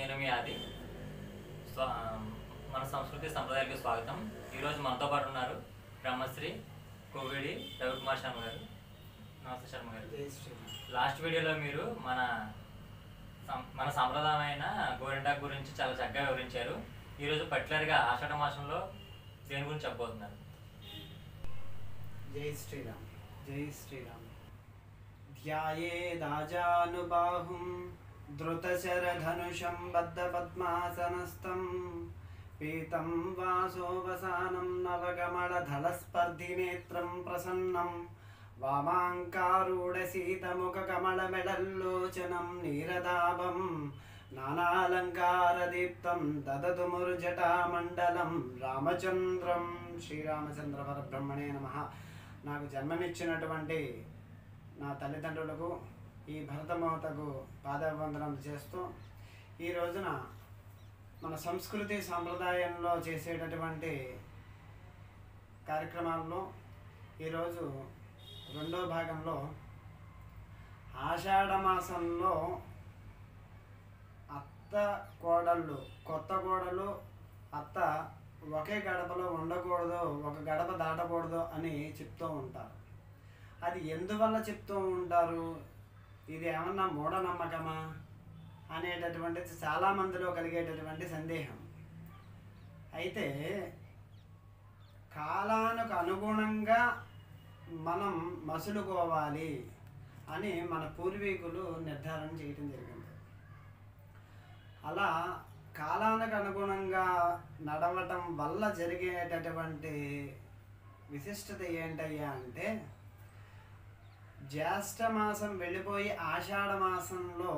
నేను మీ ఆది స్వా మన సంస్కృతి సంప్రదాయాలకు స్వాగతం ఈరోజు మనతో పాటు ఉన్నారు బ్రహ్మశ్రీ కోవిడి రవికుమార్ శర్మ గారు నమస్తే శర్మ గారు జై శ్రీరామ్ లాస్ట్ వీడియోలో మీరు మన సం- మన సంప్రదాయమైన గోరింటాకు గురించి చాలా చక్కగా వివరించారు ఈరోజు పర్టికులర్గా ఆషాఢ మాసంలో దేని గురించి చెప్పబోతున్నారు జై శ్రీరామ్ జై శ్రీరామ్ ధ్యాయేదాజానుబాహుం ధృతశరధనుషం బద్ధపద్మాసనస్థం పీతం వాసోవసానం నవకమళధలస్పర్ధినేత్రం ప్రసన్నం వామాంకారూఢశీతముఖకమళమెడల్లోచనం నీరదాభం నానాలంకారదీప్తం దదతు మురుజటామండలం రామచంద్రం శ్రీరామచంద్ర పరబ్రహ్మణే నమ నాకు జన్మనిచ్చినటువంటి నా తల్లిదండ్రులకు ఈ భరతమాతకు పాదావందనం చేస్తూ ఈ రోజున మన సంస్కృతి సాంప్రదాయంలో చేసేటటువంటి కార్యక్రమాల్లో ఈరోజు రెండో భాగంలో ఆషాఢ మాసంలో అత్త కోడళ్ళు కొత్త కోడలు అత్త ఒకే గడపలో ఉండకూడదు ఒక గడప దాటకూడదు అని చెప్తూ ఉంటారు అది ఎందువల్ల చెప్తూ ఉంటారు ఇది ఏమన్నా మూఢనమ్మకమా అనేటటువంటిది చాలా మందిలో కలిగేటటువంటి సందేహం అయితే కాలానికి అనుగుణంగా మనం మసులుకోవాలి అని మన పూర్వీకులు నిర్ధారణ చేయటం జరిగింది అలా కాలానికి అనుగుణంగా నడవటం వల్ల జరిగేటటువంటి విశిష్టత ఏంటయ్యా అంటే జ్యేష్ఠ మాసం వెళ్ళిపోయి ఆషాఢ మాసంలో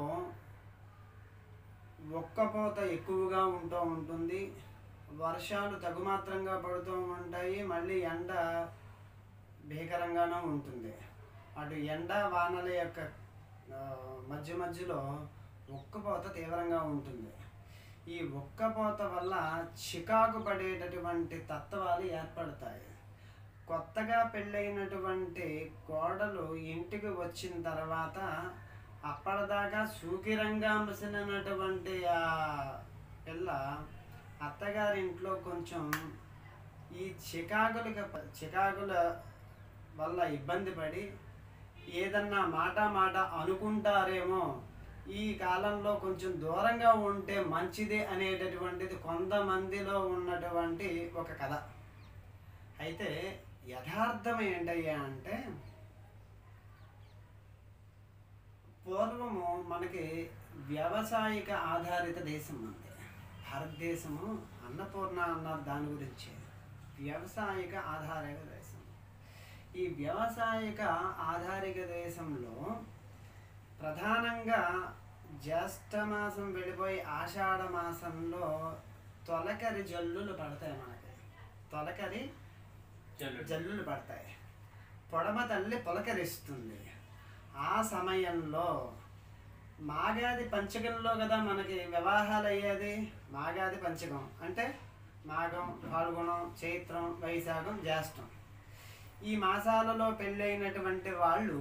ఒక్కపోత ఎక్కువగా ఉంటూ ఉంటుంది వర్షాలు తగుమాత్రంగా పడుతూ ఉంటాయి మళ్ళీ ఎండ భీకరంగానూ ఉంటుంది అటు ఎండ వానల యొక్క ఆ, మధ్య మధ్యలో ఉక్కపోత తీవ్రంగా ఉంటుంది ఈ ఉక్కపోత వల్ల చికాకు పడేటటువంటి తత్వాలు ఏర్పడతాయి కొత్తగా పెళ్ళైనటువంటి కోడలు ఇంటికి వచ్చిన తర్వాత అప్పటిదాకా సూకిరంగా మసిలినటువంటి ఆ పిల్ల అత్తగారింట్లో కొంచెం ఈ చికాకులకి చికాకుల వల్ల ఇబ్బంది పడి ఏదన్నా మాట మాట అనుకుంటారేమో ఈ కాలంలో కొంచెం దూరంగా ఉంటే మంచిది అనేటటువంటిది కొంతమందిలో ఉన్నటువంటి ఒక కథ అయితే యథార్థం ఏంటయ్యా అంటే పూర్వము మనకి వ్యవసాయిక ఆధారిత దేశం ఉంది భారతదేశము అన్నపూర్ణ అన్నారు దాని గురించి వ్యవసాయిక ఆధారిత దేశం ఈ వ్యవసాయిక ఆధారిత దేశంలో ప్రధానంగా జ్యేష్ఠ మాసం వెళ్ళిపోయి ఆషాఢ మాసంలో తొలకరి జల్లులు పడతాయి మనకి తొలకరి జల్లుడు. జల్లులు పడతాయి పొడమ తల్లి పులకరిస్తుంది ఆ సమయంలో మాగాది పంచకంలో కదా మనకి వివాహాలు అయ్యేది మాగాది పంచకం అంటే మాఘం పాల్గొనం చైత్రం వైశాఖం జ్యేష్టం ఈ మాసాలలో పెళ్ళైనటువంటి వాళ్ళు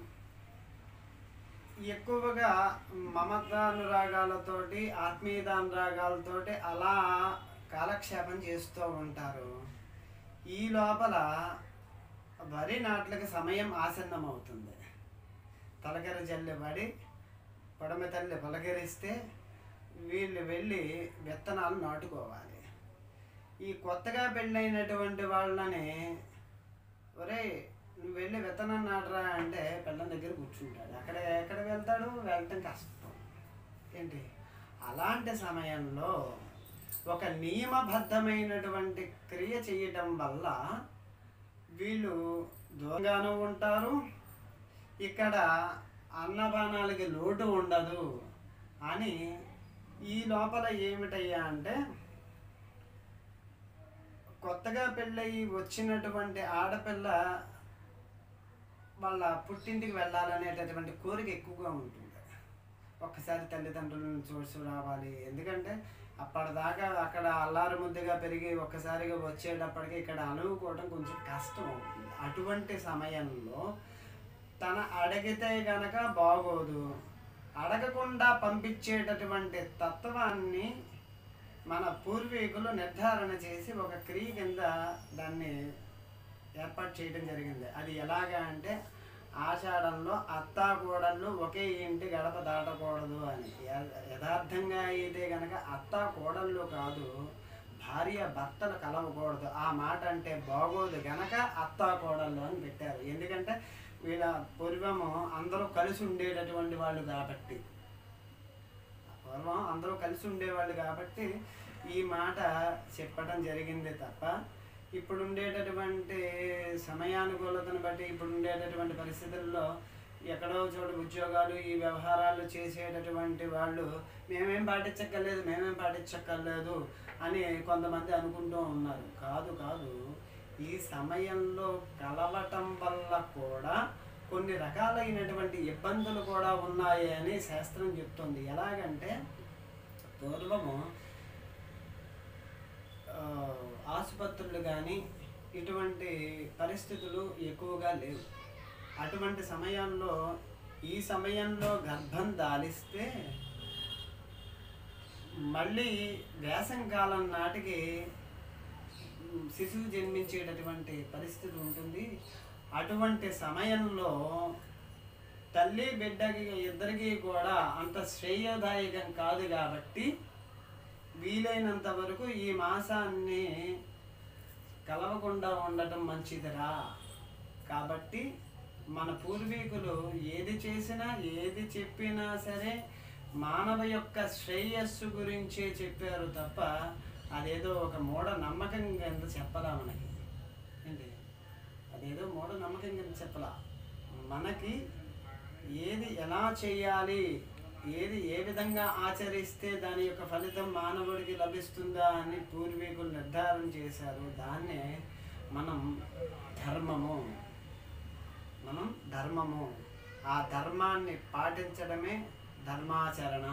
ఎక్కువగా మమతానురాగాలతోటి ఆత్మీయతానురాగాలతోటి అలా కాలక్షేపం చేస్తూ ఉంటారు ఈ లోపల వరి నాట్లకి సమయం ఆసన్నమవుతుంది తలకర జల్లి పడి పొడమ తల్లి పలకరిస్తే వీళ్ళు వెళ్ళి విత్తనాలు నాటుకోవాలి ఈ కొత్తగా పెళ్ళైనటువంటి వాళ్ళని ఒరే నువ్వు వెళ్ళి విత్తనం నాటరా అంటే పిల్లం దగ్గర కూర్చుంటాడు అక్కడ ఎక్కడ వెళ్తాడు వెళ్ళటం కష్టం ఏంటి అలాంటి సమయంలో ఒక నియమబద్ధమైనటువంటి క్రియ చేయటం వల్ల వీళ్ళు దూరంగానూ ఉంటారు ఇక్కడ అన్నపానాలకి లోటు ఉండదు అని ఈ లోపల ఏమిటయ్యా అంటే కొత్తగా పెళ్ళయి వచ్చినటువంటి ఆడపిల్ల వాళ్ళ పుట్టింటికి వెళ్ళాలనేటటువంటి కోరిక ఎక్కువగా ఉంటుంది ఒక్కసారి తల్లిదండ్రులను చూసి రావాలి ఎందుకంటే అప్పటిదాకా అక్కడ అల్లారు ముద్దుగా పెరిగి ఒక్కసారిగా వచ్చేటప్పటికి ఇక్కడ అనుకోవడం కొంచెం కష్టం అవుతుంది అటువంటి సమయంలో తన అడిగితే గనక బాగోదు అడగకుండా పంపించేటటువంటి తత్వాన్ని మన పూర్వీకులు నిర్ధారణ చేసి ఒక క్రియ కింద దాన్ని ఏర్పాటు చేయడం జరిగింది అది ఎలాగా అంటే ఆషాఢంలో అత్తా కోడళ్ళు ఒకే ఇంటి గడప దాటకూడదు అని య- యథార్థంగా అయితే గనక అత్తా కోడళ్ళు కాదు భార్య భర్తలు కలవకూడదు ఆ మాట అంటే బాగోదు గనక అత్తా కోడళ్ళు అని పెట్టారు ఎందుకంటే వీళ్ళ పూర్వము అందరూ కలిసి ఉండేటటువంటి వాళ్ళు కాబట్టి పూర్వం అందరూ కలిసి ఉండేవాళ్ళు కాబట్టి ఈ మాట చెప్పడం జరిగింది తప్ప ఇప్పుడు ఉండేటటువంటి సమయానుకూలతను బట్టి ఇప్పుడు ఉండేటటువంటి పరిస్థితుల్లో ఎక్కడో చోట ఉద్యోగాలు ఈ వ్యవహారాలు చేసేటటువంటి వాళ్ళు మేమేం పాటించక్కర్లేదు మేమేం పాటించక్కర్లేదు అని కొంతమంది అనుకుంటూ ఉన్నారు కాదు కాదు ఈ సమయంలో కలవటం వల్ల కూడా కొన్ని రకాలైనటువంటి ఇబ్బందులు కూడా ఉన్నాయి అని శాస్త్రం చెప్తుంది ఎలాగంటే పూర్వము ఆ, ఆసుపత్రులు కానీ ఇటువంటి పరిస్థితులు ఎక్కువగా లేవు అటువంటి సమయంలో ఈ సమయంలో గర్భం దాలిస్తే మళ్ళీ వేసంకాలం నాటికి ఉమ్, శిశువు జన్మించేటటువంటి పరిస్థితి ఉంటుంది అటువంటి సమయంలో తల్లి బిడ్డకి ఇద్దరికి కూడా అంత శ్రేయోదాయకం కాదు కాబట్టి వీలైనంత వరకు ఈ మాసాన్ని కలవకుండా ఉండటం మంచిదిరా కాబట్టి మన పూర్వీకులు ఏది చేసినా ఏది చెప్పినా సరే మానవ యొక్క శ్రేయస్సు గురించే చెప్పారు తప్ప అదేదో ఒక మూఢ నమ్మకం కింద చెప్పలా మనకి ఏంటి అదేదో మూఢ నమ్మకం కింద చెప్పలా మనకి ఏది ఎలా చేయాలి ఏది ఏ విధంగా ఆచరిస్తే దాని యొక్క ఫలితం మానవుడికి లభిస్తుందా అని పూర్వీకులు నిర్ధారణ చేశారు దాన్నే మనం ధర్మము మనం ధర్మము ఆ ధర్మాన్ని పాటించడమే ధర్మాచరణ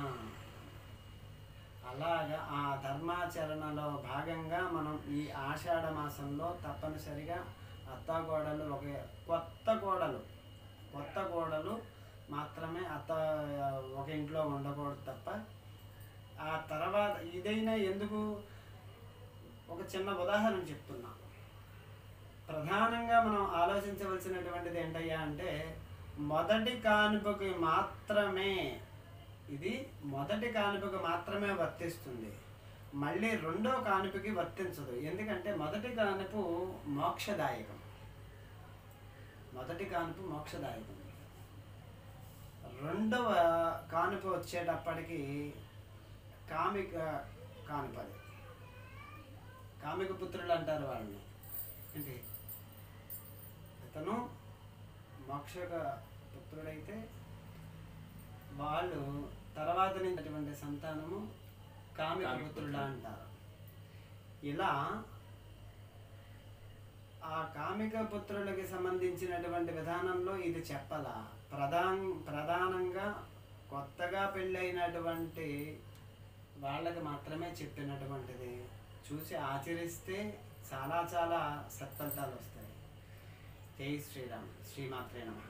అలాగా ఆ ధర్మాచరణలో భాగంగా మనం ఈ ఆషాఢ మాసంలో తప్పనిసరిగా అత్త కోడలు ఒక కొత్త కోడలు కొత్త కోడలు మాత్రమే అత్త ఒక ఇంట్లో ఉండకూడదు తప్ప ఆ తర్వాత ఇదైనా ఎందుకు ఒక చిన్న ఉదాహరణ చెప్తున్నా ప్రధానంగా మనం ఆలోచించవలసినటువంటిది ఏంటయ్యా అంటే మొదటి కానుకకి మాత్రమే ఇది మొదటి కానుకకు మాత్రమే వర్తిస్తుంది మళ్ళీ రెండో కానుకకి వర్తించదు ఎందుకంటే మొదటి కానుపు మోక్షదాయకం మొదటి కానుపు మోక్షదాయకం రెండవ కానుక వచ్చేటప్పటికి కామిక కానుపది కామిక పుత్రులు అంటారు వాళ్ళని ఏంటి ఇతను మోక్షక పుత్రుడైతే వాళ్ళు తర్వాత నుంచి అటువంటి సంతానము కామిక కామిక పుత్రుడు అంటారు ఇలా ఆ కామిక పుత్రులకి సంబంధించినటువంటి విధానంలో ఇది చెప్పాల ప్రధాన్ ప్రధానంగా కొత్తగా పెళ్ళైనటువంటి వాళ్ళకి మాత్రమే చెప్పినటువంటిది చూసి ఆచరిస్తే చాలా చాలా సత్ఫలితాలు వస్తాయి జై శ్రీరామ్ శ్రీమాత్రే నమ